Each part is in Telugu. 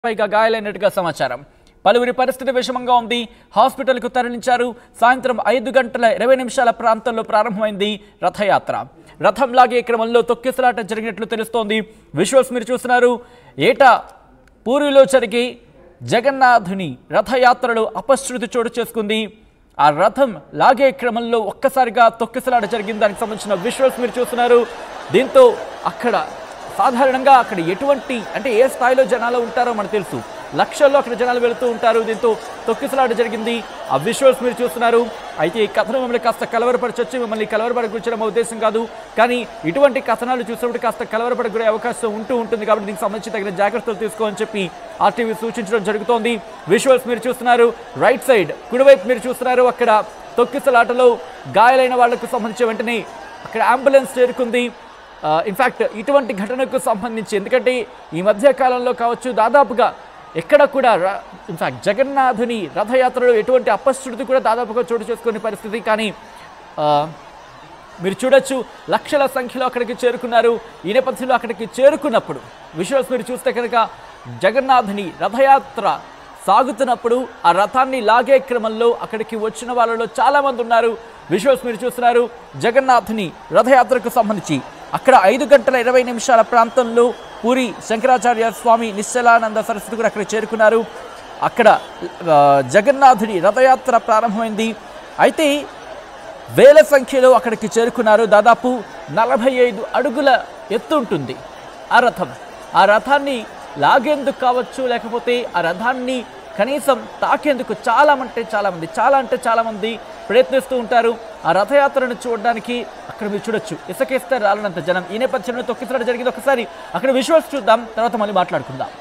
పైగా గాయాలైనట్టుగా సమాచారం పలువురి పరిస్థితి విషమంగా ఉంది హాస్పిటల్కు తరలించారు సాయంత్రం ఐదు గంటల ఇరవై నిమిషాల ప్రాంతంలో ప్రారంభమైంది రథయాత్ర రథం లాగే క్రమంలో తొక్కిసలాట జరిగినట్లు తెలుస్తోంది విజువల్స్ మీరు చూస్తున్నారు ఏటా పూరిలో జరిగే జగన్నాథుని రథయాత్రలో అపశృతి చోటు చేసుకుంది ఆ రథం లాగే క్రమంలో ఒక్కసారిగా తొక్కిసలాట జరిగింది దానికి సంబంధించిన విజువల్స్ మీరు చూస్తున్నారు దీంతో అక్కడ సాధారణంగా అక్కడ ఎటువంటి అంటే ఏ స్థాయిలో జనాలు ఉంటారో మనకు తెలుసు లక్షల్లో అక్కడ జనాలు వెళుతూ ఉంటారు దీంతో తొక్కిసలాట జరిగింది ఆ విజువల్స్ మీరు చూస్తున్నారు అయితే ఈ కథనం మిమ్మల్ని కాస్త కలవరపరచొచ్చి మిమ్మల్ని కలవరపడగుచ్చడం మా ఉద్దేశం కాదు కానీ ఇటువంటి కథనాలు చూసినప్పుడు కాస్త కలవరపడగురే అవకాశం ఉంటూ ఉంటుంది కాబట్టి దీనికి సంబంధించి తగిన జాగ్రత్తలు తీసుకోమని చెప్పి ఆర్టీవీ సూచించడం జరుగుతోంది విజువల్స్ మీరు చూస్తున్నారు రైట్ సైడ్ కుడివైపు మీరు చూస్తున్నారు అక్కడ తొక్కిసలాటలో గాయాలైన వాళ్లకు సంబంధించి వెంటనే అక్కడ అంబులెన్స్ చేరుకుంది ఇన్ఫ్యాక్ట్ ఇటువంటి ఘటనకు సంబంధించి ఎందుకంటే ఈ మధ్య కాలంలో కావచ్చు దాదాపుగా ఎక్కడ కూడా ఇన్ఫ్యాక్ట్ జగన్నాథుని రథయాత్రలో ఎటువంటి అపశృతి కూడా దాదాపుగా చోటు చేసుకునే పరిస్థితి కానీ ఆ, మీరు చూడొచ్చు లక్షల సంఖ్యలో అక్కడికి చేరుకున్నారు ఈ నేపథ్యంలో అక్కడికి చేరుకున్నప్పుడు విజువల్స్ మీరు చూస్తే కనుక జగన్నాథుని రథయాత్ర సాగుతున్నప్పుడు ఆ రథాన్ని లాగే క్రమంలో అక్కడికి వచ్చిన వాళ్ళలో చాలా మంది ఉన్నారు విజువల్స్ మీరు చూస్తున్నారు జగన్నాథుని రథయాత్రకు సంబంధించి అక్కడ ఐదు గంటల ఇరవై నిమిషాల ప్రాంతంలో పూరి శంకరాచార్య స్వామి నిశ్చలానంద సరస్వతి కూడా అక్కడ చేరుకున్నారు అక్కడ ఆ, జగన్నాథుని రథయాత్ర ప్రారంభమైంది అయితే వేల సంఖ్యలో అక్కడికి చేరుకున్నారు దాదాపు నలభై ఐదు అడుగుల ఎత్తు ఉంటుంది ఆ రథం ఆ రథాన్ని లాగేందుకు కావచ్చు లేకపోతే ఆ రథాన్ని కనీసం తాకేందుకు చాలా అంటే చాలా మంది చాలా అంటే చాలా మంది ప్రయత్నిస్తూ ఉంటారు ఆ రథయాత్రను చూడడానికి అక్కడ మీరు చూడొచ్చు ఇసుకేస్తే రాలనంత జనం ఈ నేపథ్యంలో తొక్కిసలాట జరిగింది ఒకసారి అక్కడ విజువల్స్ చూద్దాం తర్వాత మళ్ళీ మాట్లాడుకుందాం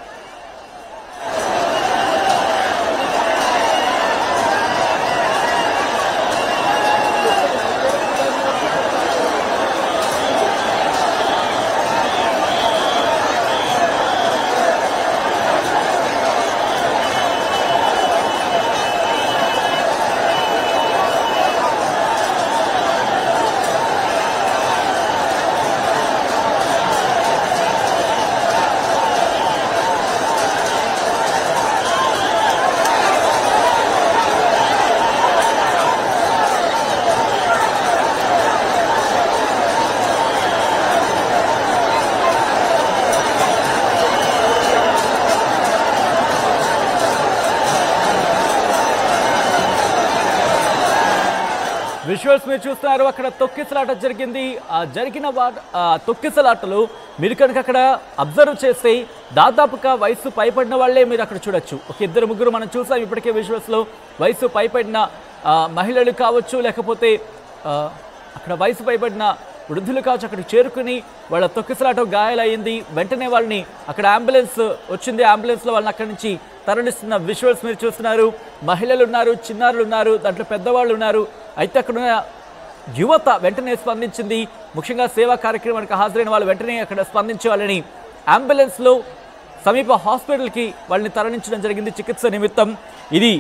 విజువల్స్ మీరు చూస్తున్నారు అక్కడ తొక్కిసలాట జరిగింది ఆ జరిగిన వా ఆ తొక్కిసలాటలో మీరు కనుక అక్కడ అబ్జర్వ్ చేస్తే దాదాపుగా వయసు పైపడిన వాళ్ళే మీరు అక్కడ చూడొచ్చు ఒక ఇద్దరు ముగ్గురు మనం చూసాం ఇప్పటికే విజువల్స్లో వయసు పైపడిన ఆ, మహిళలు కావచ్చు లేకపోతే ఆ, అక్కడ వయసు పైబడిన వృద్ధులు కావచ్చు అక్కడికి చేరుకుని వాళ్ళ తొక్కిసలాట గాయాలయ్యింది వెంటనే వాళ్ళని అక్కడ అంబులెన్స్ వచ్చింది అంబులెన్స్లో వాళ్ళని అక్కడి నుంచి తరలిస్తున్న విజువల్స్ మీరు చూస్తున్నారు మహిళలు ఉన్నారు చిన్నారులు ఉన్నారు దాంట్లో పెద్దవాళ్ళు ఉన్నారు అయితే అక్కడ ఉన్న యువత వెంటనే స్పందించింది ముఖ్యంగా సేవా కార్యక్రమానికి హాజరైన వాళ్ళు వెంటనే అక్కడ స్పందించి వాళ్ళని అంబులెన్స్లో సమీప హాస్పిటల్కి వాళ్ళని తరలించడం జరిగింది చికిత్స నిమిత్తం ఇది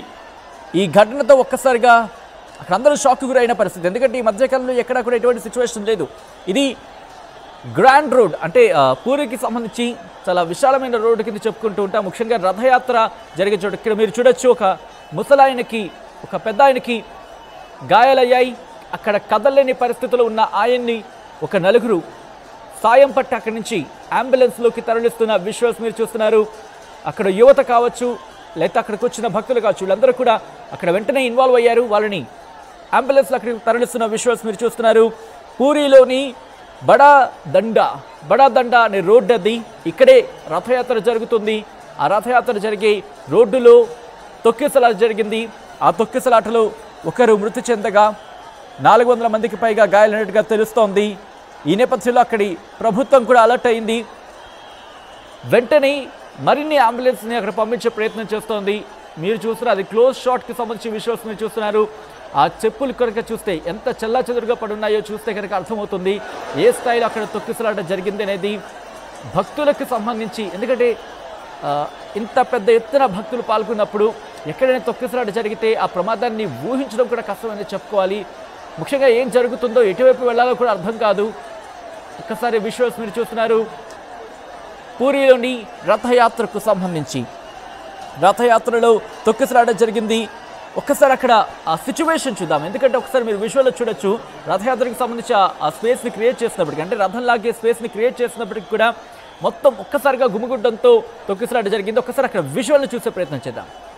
ఈ ఘటనతో ఒక్కసారిగా అక్కడ అందరూ షాక్ గురైన పరిస్థితి ఎందుకంటే ఈ మధ్యకాలంలో ఎక్కడా కూడా ఎటువంటి సిచ్యువేషన్ లేదు ఇది గ్రాండ్ రోడ్ అంటే ఆ, పూరికి సంబంధించి చాలా విశాలమైన రోడ్డు కింద చెప్పుకుంటూ ఉంటాం ముఖ్యంగా రథయాత్ర జరిగే చోటు ఇక్కడ మీరు చూడొచ్చు ఒక ముసలాయనకి ఒక పెద్ద ఆయనకి గాయాలయ్యాయి అక్కడ కదలలేని పరిస్థితిలో ఉన్న ఆయన్ని ఒక నలుగురు సాయం పట్టి అక్కడి నుంచి అంబులెన్స్లోకి తరలిస్తున్న విజువల్స్ మీరు చూస్తున్నారు అక్కడ యువత కావచ్చు లేకపోతే అక్కడికి వచ్చిన భక్తులు కావచ్చు వీళ్ళందరూ కూడా అక్కడ వెంటనే ఇన్వాల్వ్ అయ్యారు వాళ్ళని అంబులెన్స్లో అక్కడికి తరలిస్తున్న విజువల్స్ మీరు చూస్తున్నారు పూరిలోని బడా దండ బడా దండ అనే రోడ్డు అది ఇక్కడే రథయాత్ర జరుగుతుంది ఆ రథయాత్ర జరిగే రోడ్డులో తొక్కిసలాట జరిగింది ఆ తొక్కిసలాటలో ఒకరు మృతి చెందగా నాలుగు వందల మందికి పైగా గాయాలైనట్టుగా తెలుస్తోంది ఈ నేపథ్యంలో అక్కడి ప్రభుత్వం కూడా అలర్ట్ అయింది వెంటనే మరిన్ని అంబులెన్స్ని అక్కడ పంపించే ప్రయత్నం చేస్తోంది మీరు చూస్తున్నారు అది క్లోజ్ షాట్కి సంబంధించి విజువల్స్ మీరు చూస్తున్నారు ఆ చెప్పులు కనుక చూస్తే ఎంత చెల్లా చెదురుగా పడున్నాయో చూస్తే కనుక అర్థమవుతుంది ఏ స్థాయిలో అక్కడ తొక్కిసలాట జరిగింది అనేది భక్తులకు సంబంధించి ఎందుకంటే ఆ, ఇంత పెద్ద ఎత్తున భక్తులు పాల్గొన్నప్పుడు ఎక్కడైనా తొక్కిసలాట జరిగితే ఆ ప్రమాదాన్ని ఊహించడం కూడా కష్టమని చెప్పుకోవాలి ముఖ్యంగా ఏం జరుగుతుందో ఎటువైపు వెళ్ళాలో కూడా అర్థం కాదు ఒక్కసారి విజువల్స్ మీరు చూస్తున్నారు పూరిలోని రథయాత్రకు సంబంధించి రథయాత్రలో తొక్కిసలాట జరిగింది ఒక్కసారి అక్కడ ఆ సిచ్యువేషన్ చూద్దాం ఎందుకంటే ఒకసారి మీరు విజువల్లో చూడొచ్చు రథయాత్రకు సంబంధించి ఆ- ఆ స్పేస్ని క్రియేట్ చేసినప్పటికీ అంటే రథం లాగే స్పేస్ని క్రియేట్ చేసినప్పటికీ కూడా మొత్తం ఒక్కసారిగా గుమిగుడ్డంతో తొక్కిసలాట జరిగింది ఒక్కసారి అక్కడ విజువల్ని చూసే ప్రయత్నం చేద్దాం